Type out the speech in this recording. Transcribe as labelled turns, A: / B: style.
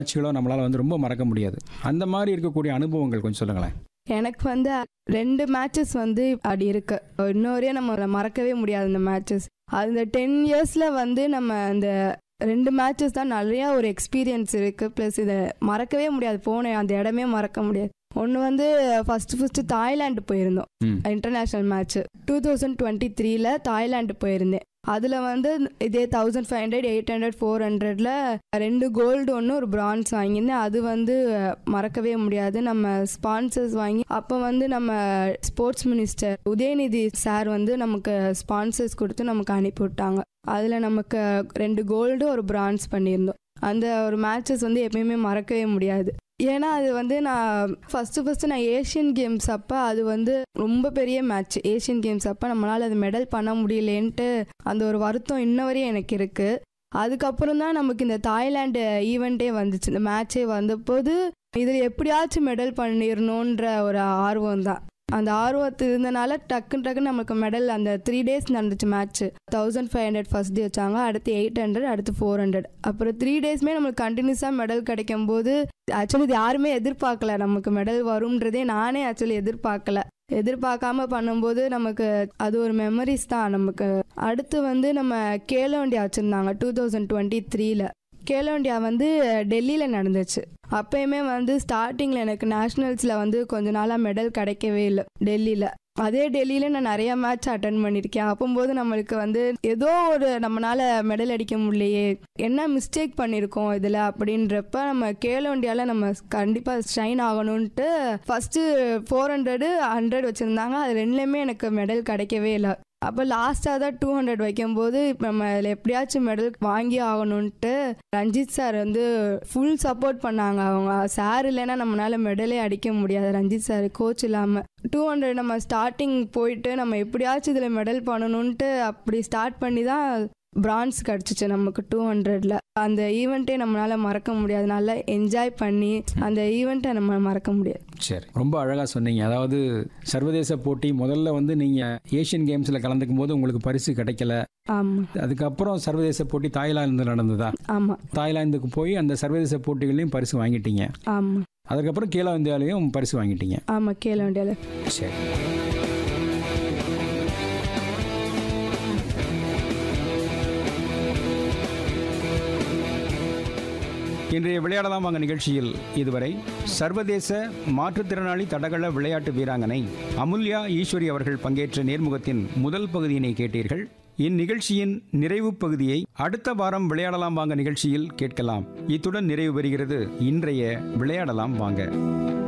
A: காட்சிகளோ நம்மளால் வந்து ரொம்ப மறக்க முடியாது அந்த மாதிரி இருக்கக்கூடிய அனுபவங்கள் கொஞ்சம் சொல்லுங்களேன்
B: எனக்கு வந்து ரெண்டு மேட்சஸ் வந்து அப்படி இருக்கு இன்ன வரையும் நம்ம மறக்கவே முடியாது அந்த மேட்சஸ் அந்த டென் இயர்ஸில் வந்து நம்ம அந்த ரெண்டு மேட்சஸ் தான் நிறையா ஒரு எக்ஸ்பீரியன்ஸ் இருக்குது ப்ளஸ் இதை மறக்கவே முடியாது போனேன் அந்த இடமே மறக்க முடியாது ஒன்று வந்து ஃபஸ்ட்டு ஃபஸ்ட்டு தாய்லாந்து போயிருந்தோம்
A: ம்.
B: International match two thousand twenty த்ரீல தாய்லாந்து போயிருந்தேன் அதில் வந்து இதே thousand five hundred eight hundred four ஹண்ட்ரட்ல ரெண்டு கோல்டு ஒன்று ஒரு பிரான்ஸ் வாங்கியிருந்தேன் அது வந்து மறக்கவே முடியாது நம்ம ஸ்பான்சர்ஸ் வாங்கி அப்போ வந்து நம்ம ஸ்போர்ட்ஸ் மினிஸ்டர் உதயநிதி சார் வந்து நமக்கு ஸ்பான்சர்ஸ் கொடுத்து நமக்கு அனுப்பி விட்டாங்க அதில் நமக்கு ரெண்டு கோல்டு ஒரு பிரான்ஸ் பண்ணியிருந்தோம் அந்த ஒரு மேட்சஸ் வந்து எப்பயுமே மறக்கவே முடியாது ஏன்னா அது வந்து நான் ஃபஸ்ட்டு ஃபஸ்ட்டு நான் ஏஷியன் கேம்ஸ் அப்போ அது வந்து ரொம்ப பெரிய மேட்ச் ஏஷியன் கேம்ஸ் அப்போ நம்மளால் அது மெடல் பண்ண முடியலேன்ட்டு அந்த ஒரு வருத்தம் இன்ன வரையும் எனக்கு இருக்குது அதுக்கப்புறம் தான் நமக்கு இந்த தாய்லாந்து ஈவெண்ட்டே வந்துச்சு இந்த மேட்சே வந்தபோது இதில் எப்படியாச்சும் மெடல் பண்ணிடணுன்ற ஒரு ஆர்வம் தான் அந்த ஆர்வத்து இருந்தனால டக்குன்னு டக்குன்னு நமக்கு மெடல் அந்த த்ரீ டேஸ் நடந்துச்சு match thousand five hundred first day வச்சாங்க அடுத்து எயிட் ஹண்ட்ரட் அடுத்து ஃபோர் ஹண்ட்ரட் அப்புறம் த்ரீ டேஸ்மே நம்மளுக்கு கண்டினியூஸாக மெடல் கிடைக்கும் போது ஆக்சுவலி இது யாருமே எதிர்பார்க்கல நமக்கு மெடல் வரும்ன்றதே நானே ஆக்சுவலி எதிர்பார்க்கல எதிர்பார்க்காம பண்ணும்போது நமக்கு அது ஒரு மெமரிஸ் தான் நமக்கு அடுத்து வந்து நம்ம கேலோ இண்டியா வச்சுருந்தாங்க டூ தௌசண்ட் டுவெண்ட்டி த்ரீல கேலோ இண்டியா வந்து டெல்லியில் நடந்துச்சு அப்பயுமே வந்து ஸ்டார்டிங்கில் எனக்கு நேஷ்னல்ஸில் வந்து கொஞ்ச நாளாக மெடல் கிடைக்கவே இல்லை டெல்லியில் அதே டெல்லியில் நான் நிறைய மேட்ச் அட்டன் பண்ணியிருக்கேன் அப்போம்போது நம்மளுக்கு வந்து ஏதோ ஒரு நம்மளால மெடல் அடிக்க முடியலையே என்ன மிஸ்டேக் பண்ணியிருக்கோம் இதில் அப்படின்றப்ப நம்ம கேலோ இண்டியாவில் நம்ம கண்டிப்பாக ஷைன் ஆகணும்ன்ட்டு ஃபஸ்ட்டு ஃபோர் ஹண்ட்ரடு ஹண்ட்ரட் வச்சுருந்தாங்க அது ரெண்டுலேயுமே எனக்கு மெடல் கிடைக்கவே இல்லை அப்போ லாஸ்ட்டாக தான் டூ ஹண்ட்ரட் வைக்கும்போது இப்போ நம்ம அதில் எப்படியாச்சும் மெடல் வாங்கி ஆகணுன்ட்டு ரஞ்சித் சார் வந்து ஃபுல் சப்போர்ட் பண்ணாங்க அவங்க சார் இல்லைன்னா நம்மளால மெடலே அடிக்க முடியாது ரஞ்சித் சார் கோச் இல்லாமல் டூ ஹண்ட்ரட் நம்ம ஸ்டார்டிங் போயிட்டு நம்ம எப்படியாச்சும் இதில் மெடல் பண்ணணுன்ட்டு அப்படி ஸ்டார்ட் பண்ணி தான் பிரான்ஸ் கிடச்சிச்சு நமக்கு டூ ஹண்ட்ரட்ல அந்த ஈவெண்ட்டே நம்மளால மறக்க முடியாது நல்லா என்ஜாய் பண்ணி அந்த ஈவெண்ட்டை நம்ம மறக்க முடியாது
A: சரி ரொம்ப அழகாக சொன்னீங்க அதாவது சர்வதேச போட்டி முதல்ல வந்து நீங்கள் ஏஷியன் கேம்ஸில் கலந்துக்கும் போது உங்களுக்கு பரிசு கிடைக்கல
B: ஆமாம்
A: அதுக்கப்புறம் சர்வதேச போட்டி தாய்லாந்து நடந்ததா
B: ஆமாம்
A: தாய்லாந்துக்கு போய் அந்த சர்வதேச போட்டிகளையும் பரிசு வாங்கிட்டீங்க
B: ஆமாம்
A: அதுக்கப்புறம் கீழே இந்தியாலையும் பரிசு வாங்கிட்டீங்க
B: ஆமாம் கேள வேண்டியது
A: சரி இன்றைய விளையாடலாம் வாங்க நிகழ்ச்சியில் இதுவரை சர்வதேச மாற்றுத்திறனாளி தடகள விளையாட்டு வீராங்கனை அமுல்யா ஈஸ்வரி அவர்கள் பங்கேற்ற நேர்முகத்தின் முதல் பகுதியினை கேட்டீர்கள் இந்நிகழ்ச்சியின் நிறைவு பகுதியை அடுத்த வாரம் விளையாடலாம் வாங்க நிகழ்ச்சியில் கேட்கலாம் இத்துடன் நிறைவு பெறுகிறது இன்றைய விளையாடலாம் வாங்க